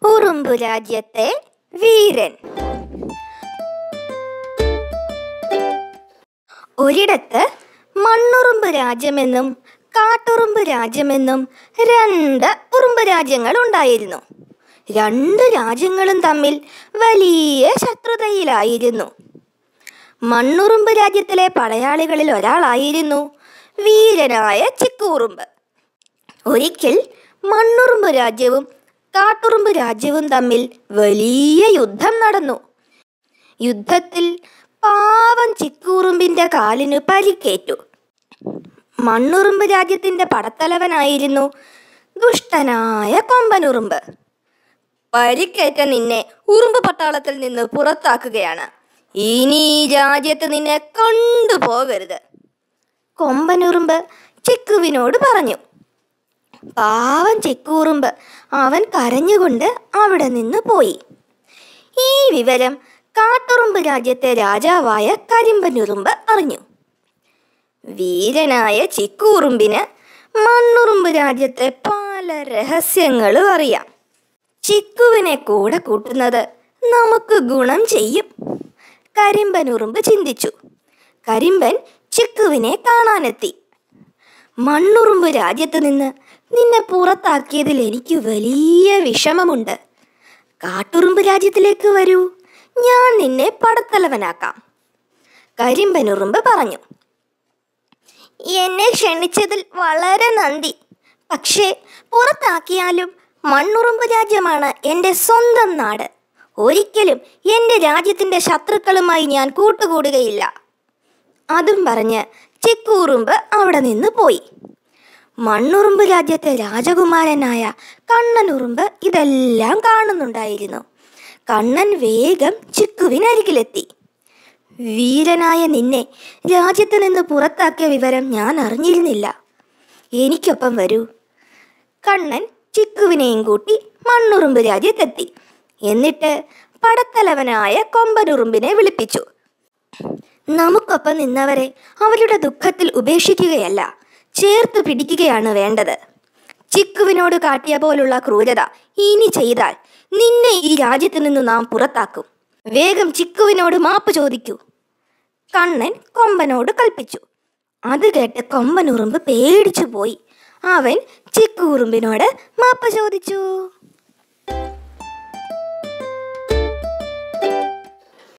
ഉറുമ്പു രാജ്യത്തെ വീരൻ ഒരിടത്ത് മണ്ണുറുമ്പ് രാജ്യമെന്നും കാട്ടുറുമ്പ് രാജ്യമെന്നും രണ്ട് ഉറുമ്പ് രാജ്യങ്ങൾ ഉണ്ടായിരുന്നു രണ്ട് രാജ്യങ്ങളും തമ്മിൽ വലിയ ശത്രുതയിലായിരുന്നു മണ്ണുറുമ്പ് രാജ്യത്തിലെ പടയാളികളിൽ ഒരാളായിരുന്നു വീരനായ ചിക്കൂറുമ്പ് ഒരിക്കൽ മണ്ണുറുമ്പ് രാജ്യവും കാട്ടുറുമ്പ് രാജ്യവും തമ്മിൽ വലിയ യുദ്ധം നടന്നു യുദ്ധത്തിൽ പാവം ചിക്കൂറുമ്പിന്റെ കാലിന് പരിക്കേറ്റു മണ്ണുറുമ്പ് രാജ്യത്തിന്റെ പടത്തലവനായിരുന്നു ദുഷ്ടനായ കൊമ്പനുറുമ്പ് പരിക്കേറ്റ നിന്നെ ഉറുമ്പ് പട്ടാളത്തിൽ നിന്ന് പുറത്താക്കുകയാണ് ഇനി ഈ രാജ്യത്ത് നിന്നെ കൊണ്ടുപോകരുത് കൊമ്പനുറുമ്പ് ചിക്കുവിനോട് പറഞ്ഞു പാവം ചിക്കൂറുമ്പ് അവൻ കരഞ്ഞുകൊണ്ട് അവിടെ നിന്ന് പോയി ഈ വിവരം കാട്ടുറുമ്പ് രാജ്യത്തെ രാജാവായ കരിമ്പനുറുമ്പ് അറിഞ്ഞു വീരനായ ചിക്കൂറുമ്പിന് മണ്ണുറുമ്പ് രാജ്യത്തെ പല രഹസ്യങ്ങളും അറിയാം ചിക്കുവിനെ കൂടെ കൂട്ടുന്നത് നമുക്ക് ഗുണം ചെയ്യും കരിമ്പനുറുമ്പ് ചിന്തിച്ചു കരിമ്പൻ ചിക്കുവിനെ കാണാനെത്തി മണ്ണുറുമ്പ് രാജ്യത്ത് നിന്ന് നിന്നെ പുറത്താക്കിയതിൽ എനിക്ക് വലിയ വിഷമമുണ്ട് കാട്ടുറുമ്പ് രാജ്യത്തിലേക്ക് വരൂ ഞാൻ നിന്നെ പടത്തലവനാക്കാം കരിമ്പനുറുമ്പ് പറഞ്ഞു എന്നെ ക്ഷണിച്ചതിൽ വളരെ നന്ദി പക്ഷേ പുറത്താക്കിയാലും മണ്ണുറുമ്പ് രാജ്യമാണ് എൻ്റെ സ്വന്തം നാട് ഒരിക്കലും എൻ്റെ രാജ്യത്തിൻ്റെ ശത്രുക്കളുമായി ഞാൻ കൂട്ടുകൂടുകയില്ല അതും പറഞ്ഞ് ചിക്കൂറുമ്പ് അവിടെ നിന്ന് പോയി മണ്ണുറുമ്പ് രാജ്യത്തെ രാജകുമാരനായ കണ്ണനുറുമ്പ് ഇതെല്ലാം കാണുന്നുണ്ടായിരുന്നു കണ്ണൻ വേഗം ചിക്കുവിനരികിലെത്തി വീരനായ നിന്നെ രാജ്യത്ത് നിന്ന് പുറത്താക്കിയ വിവരം ഞാൻ അറിഞ്ഞിരുന്നില്ല എനിക്കൊപ്പം വരൂ കണ്ണൻ ചിക്കുവിനെയും കൂട്ടി മണ്ണുറുമ്പ് രാജ്യത്തെത്തി എന്നിട്ട് പടത്തലവനായ കൊമ്പനുറുമ്പിനെ വിളിപ്പിച്ചു നമുക്കൊപ്പം നിന്നവരെ അവരുടെ ദുഃഖത്തിൽ ഉപേക്ഷിക്കുകയല്ല ചേർത്ത് പിടിക്കുകയാണ് വേണ്ടത് ചിക്കുവിനോട് കാട്ടിയ പോലുള്ള ക്രൂരത ഇനി ചെയ്താൽ നിന്നെ ഈ രാജ്യത്ത് നിന്ന് നാം പുറത്താക്കും വേഗം ചിക്കുവിനോട് മാപ്പ് ചോദിക്കൂ കണ്ണൻ കൊമ്പനോട് കൽപ്പിച്ചു അത് കേട്ട് കൊമ്പനുറുമ്പ് പേടിച്ചു പോയി അവൻ ചിക്കുറുമ്പിനോട് മാപ്പ് ചോദിച്ചു